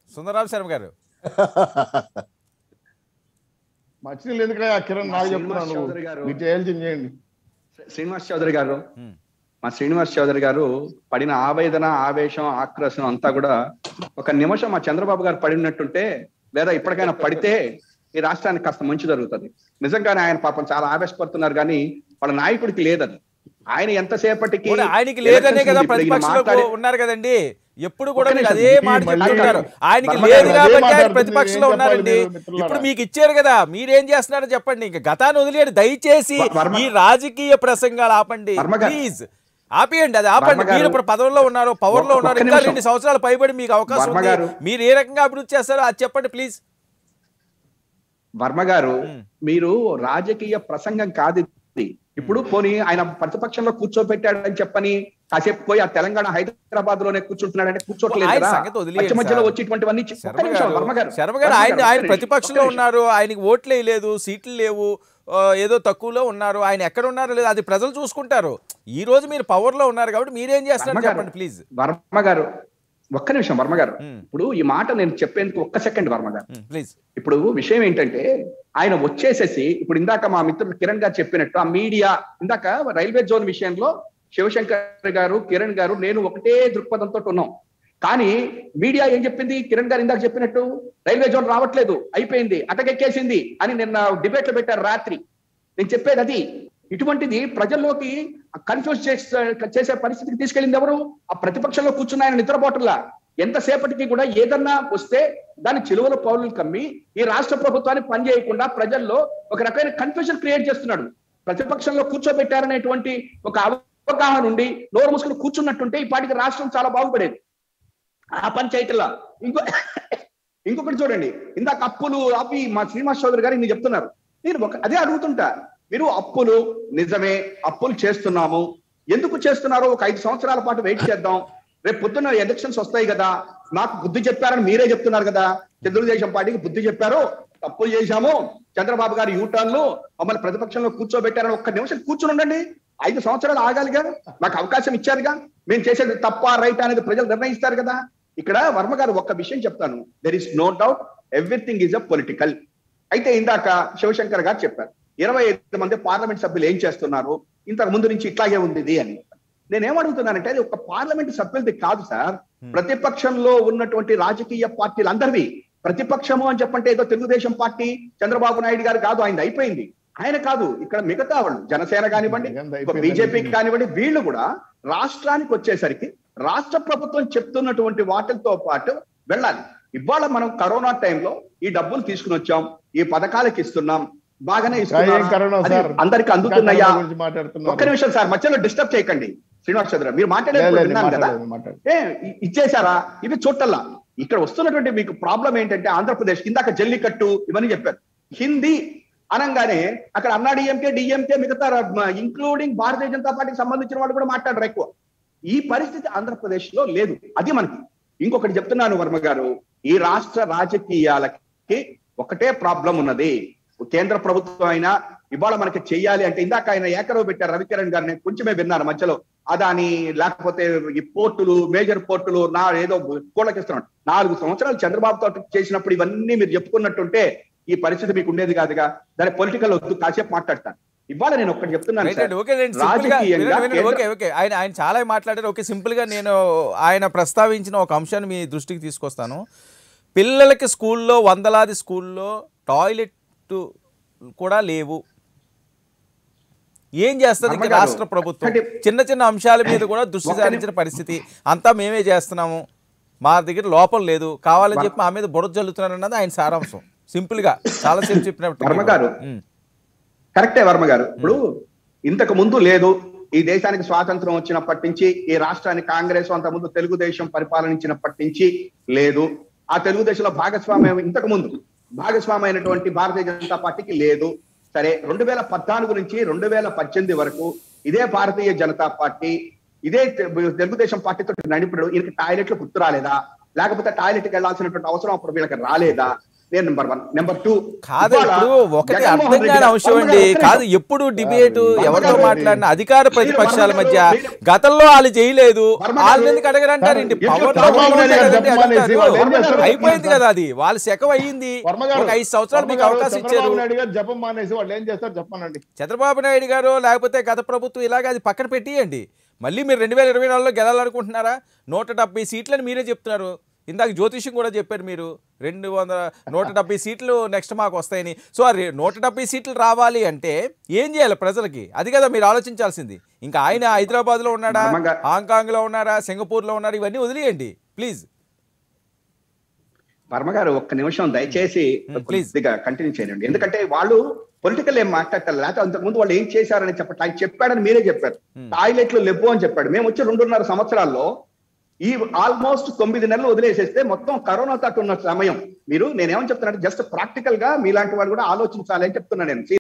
సుందరరామ శర్మ గారు మంచినీళ్ళు ఎందుకంటే ఆ కిరణ్ నాకు శ్రీనివాస్ చెప్తున్నాను చౌదరి గారు. మీరు చేయాల్సింది చేయండి శ్రీనివాస్ చౌదరి గారు ఉమ్. మా శ్రీనివాస్ చౌదరి గారు పడిన ఆవేదన ఆవేశం ఆక్రోశం అంతా కూడా ఒక నిమిషం మా చంద్రబాబు గారు పడినట్టుంటే లేదా ఇప్పటికైనా పడితే ఈ రాష్ట్రానికి కాస్త మంచి జరుగుతుంది నిజంగానే ఆయన పాపం చాలా ఆవేశపడుతున్నారు కానీ వాళ్ళ నాయకుడికి లేదది ఆయన ఎంతసేపటికి కూడా ఆయనకి లేదనే కదా ఇప్పుడు ఈయన ప్రతిపక్షంలో మాట్లాడే- ఉన్నారు కదండి ఎప్పుడు కూడా ఒక్క మీరు నిమిషం. అదే మాట మళ్ళీ చెప్తుంటారు ఆయనకి వర్మ లేదు గారు కాబట్టి అదే ఆయన మాట్లాడుతుంది. ప్రతిపక్షంలో ఏం ఉన్నారండి చెప్పాలి మీరు మిత్రులారా? ఇప్పుడు మీకు ఇచ్చారు కదా మీరేం చేస్తున్నారో చెప్పండి ఇంకా గతాన్ని వదిలేయండి దయచేసి వ- వర్మ- ఈ రాజకీయ ప్రసంగాలు ఆపండి వర్మ గారు- ప్లీజ్ ఆపేయండి అది ఆపండి వర్మ గారు- మీరు ఇప్పుడు పదవుల్లో ఉన్నారు పవర్ లో ఒక్క- ఉన్నారు ఒక్క ఇంకా నిమిషం. రెండు సంవత్సరాలు పైబడి మీకు అవకాశం వర్మ ఉంది గారు- మీరు ఏ రకంగా అభివృద్ధి చేస్తారో అది చెప్పండి ప్లీజ్ వర్మ గారు ఉమ్. మీరు రాజకీయ ప్రసంగం కాదు ఇది ఇప్పుడు పోనీ ఆయన ప్రతిపక్షంలో కూర్చోబెట్టాడని చెప్పని కాసేపు పోయి ఆ తెలంగాణ హైదరాబాద్ లోనే కూర్చుంటున్నాడంటే కూర్చోట్లేదు ఆయన కదా సంగతి వదిలేయండి మధ్య మధ్యలో సార్. వచ్చేటువంటివన్నీ చి- ఒక్క శర్మ నిమిషం, గారు వర్మ గారు శర్మ గారు వర్మ ఆయన గారు, ఆయన ఒక్క నిమిషం, ప్రతిపక్షంలో ఒక్క నిమిషం. ఉన్నారు ఆయనకి ఓట్లు వేయలేదు సీట్లు లేవు ఆ, ఏదో తక్కువలో ఉన్నారు ఆయన ఎక్కడ ఉన్నారో లేదు అది ప్రజలు చూసుకుంటారు ఈ రోజు మీరు పవర్ లో ఉన్నారు కాబట్టి మీరేం చేస్తున్నారు వర్మ గారు, చెప్పండి ప్లీజ్ వర్మ గారు ఒక్క నిమిషం వర్మ గారు ఉమ్. ఇప్పుడు ఈ మాట నేను చెప్పేందుకు ఒక్క సెకండ్ వర్మ గారు ప్లీజ్ ఇప్పుడు విషయం ఏంటంటే ఆయన వచ్చేసేసి ఇప్పుడు ఇందాక మా మిత్రుడు కిరణ్ గారు చెప్పినట్టు ఆ మీడియా ఇందాక రైల్వే జోన్ విషయంలో శివశంకర్ గారు కిరణ్ గారు నేను ఒకటే దృక్పథంతో ఉన్నాం కానీ మీడియా ఏం చెప్పింది కిరణ్ గారు ఇందాక చెప్పినట్టు రైల్వే జోన్ రావట్లేదు అయిపోయింది అటకెక్కేసింది అని నిన్న డిబేట్ లో పెట్టారు రాత్రి నేను చెప్పేది అది ఇటువంటిది ప్రజల్లోకి కన్ఫ్యూజ్ చేసే చేసే పరిస్థితికి తీసుకెళ్ళింది ఎవరు ఆ ప్రతిపక్షంలో కూర్చున్న ఆయన నిద్రపోవట్లా ఎంతసేపటికి కూడా ఏదన్నా వస్తే దాని చిలువల పౌరులు కమ్మి ఈ రాష్ట్ర ప్రభుత్వాన్ని పనిచేయకుండా ప్రజల్లో ఒక రకమైన కన్ఫ్యూజన్ క్రియేట్ చేస్తున్నాడు ప్రతిపక్షంలో కూర్చోబెట్టారనేటువంటి ఒక అవగాహన నుండి నోరు మూసుకుని కూర్చున్నట్టుంటే ఈ పాటికి రాష్ట్రం చాలా బాగుపడేది ఆ పంచాయతీలో ఇంకో ఇంకొకటి చూడండి ఇందాక అప్పులు అవి మా శ్రీనివాస్ చౌదరి గారు ఇన్ని చెప్తున్నారు నేను ఒక అదే అడుగుతుంటా మీరు అప్పులు నిజమే అప్పులు చేస్తున్నాము ఎందుకు చేస్తున్నారో ఒక ఐదు సంవత్సరాల పాటు వెయిట్ చేద్దాం రేపు పొద్దున్న ఎలక్షన్స్ వస్తాయి కదా నాకు బుద్ధి చెప్పారని మీరే చెప్తున్నారు కదా తెలుగుదేశం పార్టీకి బుద్ధి చెప్పారు తప్పులు చేశాము చంద్రబాబు గారు యూటర్న్లు మమ్మల్ని ప్రతిపక్షంలో కూర్చోబెట్టారని ఒక్క నిమిషం కూర్చుని ఉండండి ఐదు సంవత్సరాలు ఆగాలిగా మాకు అవకాశం ఇచ్చారుగా మేము చేసేది తప్ప రైట్ అనేది ప్రజలు నిర్ణయిస్తారు కదా ఇక్కడ వర్మ గారు ఒక్క విషయం చెప్తాను there is no doubt everything is a political అయితే ఇందాక శివశంకర్ గారు చెప్పారు ఇరవై ఐదు మంది పార్లమెంట్ సభ్యులు ఏం చేస్తున్నారు ఇంతకు ముందు నుంచి ఇట్లాగే ఉంది ఇది అని నేనేమడుగుతున్నానంటే అది ఒక పార్లమెంట్ సభ్యులది కాదు సార్ ప్రతిపక్షంలో ఉన్నటువంటి రాజకీయ పార్టీలు అందరివి ప్రతిపక్షము అని చెప్పంటే ఏదో తెలుగుదేశం పార్టీ చంద్రబాబు నాయుడు గారు కాదు ఆయన అయిపోయింది ఆయన కాదు ఇక్కడ మిగతా వాళ్ళు జనసేన కానివ్వండి బీజేపీ కానివ్వండి వీళ్ళు కూడా రాష్ట్రానికి వచ్చేసరికి రాష్ట్ర ప్రభుత్వం చెప్తున్నటువంటి వాటితో పాటు వెళ్ళాలి ఇవాళ మనం కరోనా టైంలో ఈ డబ్బులు తీసుకుని వచ్చాం ఈ పథకాలకు ఇస్తున్నాం బాగానే ఇస్తున్నాం ఏం కరోనా అది సార్? అందరికి అందుతున్నాయా గురించి మాట్లాడుతున్నారు. ఒక్క నిమిషం సార్ మధ్యలో డిస్టర్బ్ చేయకండి శ్రీనివాస్ చంద్ర మీరు లేదు, మాట్లాడేది లేదు, విన్నాను కదా మాట్లాడలేదు, మాట్లాడలేదు. ఏ ఇ- ఇచ్చేసారా ఇవి చూడటల్లా ఇక్కడ వస్తున్నటువంటి మీకు ప్రాబ్లం ఏంటంటే ఆంధ్రప్రదేశ్ ఇందాక జల్లికట్టు ఇవన్నీ చెప్పారు హిందీ అనగానే అక్కడ అన్నా డిఎంకే డిఎంకే మిగతా ఇంక్లూడింగ్ భారతీయ జనతా పార్టీకి సంబంధించిన వాళ్ళు కూడా మాట్లాడరు ఎక్కువ ఈ పరిస్థితి ఆంధ్రప్రదేశ్ లో లేదు అది మనకి ఇంకొకటి చెప్తున్నాను వర్మ గారు ఈ రాష్ట్ర రాజకీయాలకి ఒకటే ప్రాబ్లం ఉన్నది కేంద్ర ప్రభుత్వం అయినా ఇవాళ మనకి చెయ్యాలి అంటే ఇందాక ఆయన ఏకరవ పెట్టారు రవికిరణ్ గారు నేను కొంచెమే విన్నాను మధ్యలో అదాని లేకపోతే ఈ పోర్టులు మేజర్ పోర్టులు నా ఏదో కోళ్ళకిస్తున్నాడు నాలుగు సంవత్సరాలు చంద్రబాబు తో చేసినప్పుడు ఇవన్నీ మీరు చెప్పుకున్నట్టుంటే ఈ పరిస్థితి మీకు ఉండేది కాదుగా దాని పొలిటికల్ వద్దు కాసేపు మాట్లాడతాను ఇవాళ నేను ఒక్కటి చెప్తున్నాను రైట్ సార్. అండి ఓకే నేను సింపుల్ గా రాజకీయంగా వినండి, వినండి, కేంద్ర- ఓకే ఓకే ఆయన ఆయన చాలా మాట్లాడారు ఓకే సింపుల్ గా నేను ఆయన ప్రస్తావించిన ఒక అంశాన్ని మీ దృష్టికి తీసుకొస్తాను పిల్లలకి స్కూల్లో వందలాది స్కూల్లో టాయిలెట్ కూడా లేవు ఏం చేస్తుంది ఇంకా అమ్మగారు, రాష్ట్ర ప్రభుత్వం ఒక్కటి- చిన్న చిన్న అంశాల మీద కూడా దృష్టి ఒక్క సారించిన పరిస్థితి అంతా మేమే చేస్తున్నాము మా దగ్గర లోపం లేదు కావాలని చెప్పి మా మీద బురద జల్లుతున్నారు అన్నది ఆయన సారాంశం సింపుల్ గా చాలా సేపు చెప్పినట్టు వర్మ గారు. ఉమ్. కరెక్టే వర్మ గారు ఇప్పుడు ఇంతకు ముందు లేదు ఈ దేశానికి స్వాతంత్రం వచ్చినప్పటి నుంచి ఈ రాష్ట్రాన్ని కాంగ్రెస్ అంత ముందు తెలుగుదేశం పరిపాలనించినప్పటి నుంచి లేదు ఆ తెలుగుదేశంలో భాగస్వామ్యం ఇంతకు ముందు భాగస్వామ్యం అయినటువంటి భారతీయ జనతా పార్టీకి లేదు సరే రెండు వేల పద్నాలుగు నుంచి రెండు వేల పద్దెనిమిది వరకు ఇదే భారతీయ జనతా పార్టీ ఇదే తె- తెలుగుదేశం పార్టీతో నడిపిడు ఈయనకి టాయిలెట్లు గుర్తు రాలేదా లేకపోతే టాయిలెట్కి వెళ్లాల్సినటువంటి అవసరం అప్పుడు వీళ్ళకి రాలేదా నేను నెంబర్ వన్ నెంబర్ టూ కాదు ఇప్పుడు ఒకటి అర్థం కాని అంశం అండి కాదు ఎప్పుడు డిబేట్ ఎవరితో గారు, మాట్లాడిన అధికార ప్రతిపక్షాల వర్మ మధ్య గారు, గతంలో వాళ్ళు చేయలేదు వర్మ గారు, వాళ్ళని ఎందుకు అడగరంటారండి సార్, పవర్ ఎందుకు చంద్రబాబు నాయుడు గారు చెప్పమనేసి వాళ్ళు ఏం చేస్తారు? అయిపోయింది కదా అది వాళ్ళ శకం అయ్యింది వర్మ గారు ఒక ఐదు సంవత్సరాలు వర్మ మీకు గారు, అవకాశం ఇచ్చారు చంద్రబాబు నాయుడు గారు జపం మానేసి వాళ్ళు ఏం చేస్తారు చెప్పమనండి చంద్రబాబు నాయుడు గారు లేకపోతే గత ప్రభుత్వం ఇలాగ అది పక్కన పెట్టియండి మళ్ళీ మీరు రెండు వేల ఇరవై నాలుగులో గెలాలనుకుంటున్నారా నూట డెబ్బై సీట్లని మీరే చెప్తున్నారు ఇందాక జ్యోతిష్యం కూడా చెప్పారు మీరు రెండు వందల నూట డెబ్బై సీట్లు నెక్స్ట్ మాకు వస్తాయని సో ఆ రె- నూట డెబ్బై సీట్లు రావాలి అంటే ఏం చేయాలి ప్రజలకి అది కదా మీరు ఆలోచించాల్సింది ఇంకా ఆయన హైదరాబాద్లో ఉన్నాడా ధర్మంగా- హాంకాంగ్లో ఉన్నారా సింగపూర్లో ఉన్నారా ఇవన్నీ వదిలేయండి ప్లీజ్ వర్మ గారు ఒక్క నిమిషం దయచేసి Hmm, please. కొద్దిగా కంటిన్యూ చేయండి ఎందుకంటే వాళ్ళు పొలిటికల్ ఏం మాట్లాడతారు లేకపోతే అంతకుముందు వాళ్ళు ఏం చేశారని చెప్పండి ఆయన చెప్పాడని మీరే చెప్పారు టాయిలెట్లు లేవు అని చెప్పాడు మేము వచ్చి రెండున్నర సంవత్సరాల్లో ఈ ఆల్మోస్ట్ తొమ్మిది నెలలు వదిలేసేస్తే మొత్తం కరోనా తట్టు ఉన్న సమయం మీరు నేనేమని చెప్తున్నానంటే జస్ట్ ప్రాక్టికల్ గా మీలాంటి వాళ్ళు కూడా ఆలోచించాలి అని చెప్తున్నా నేను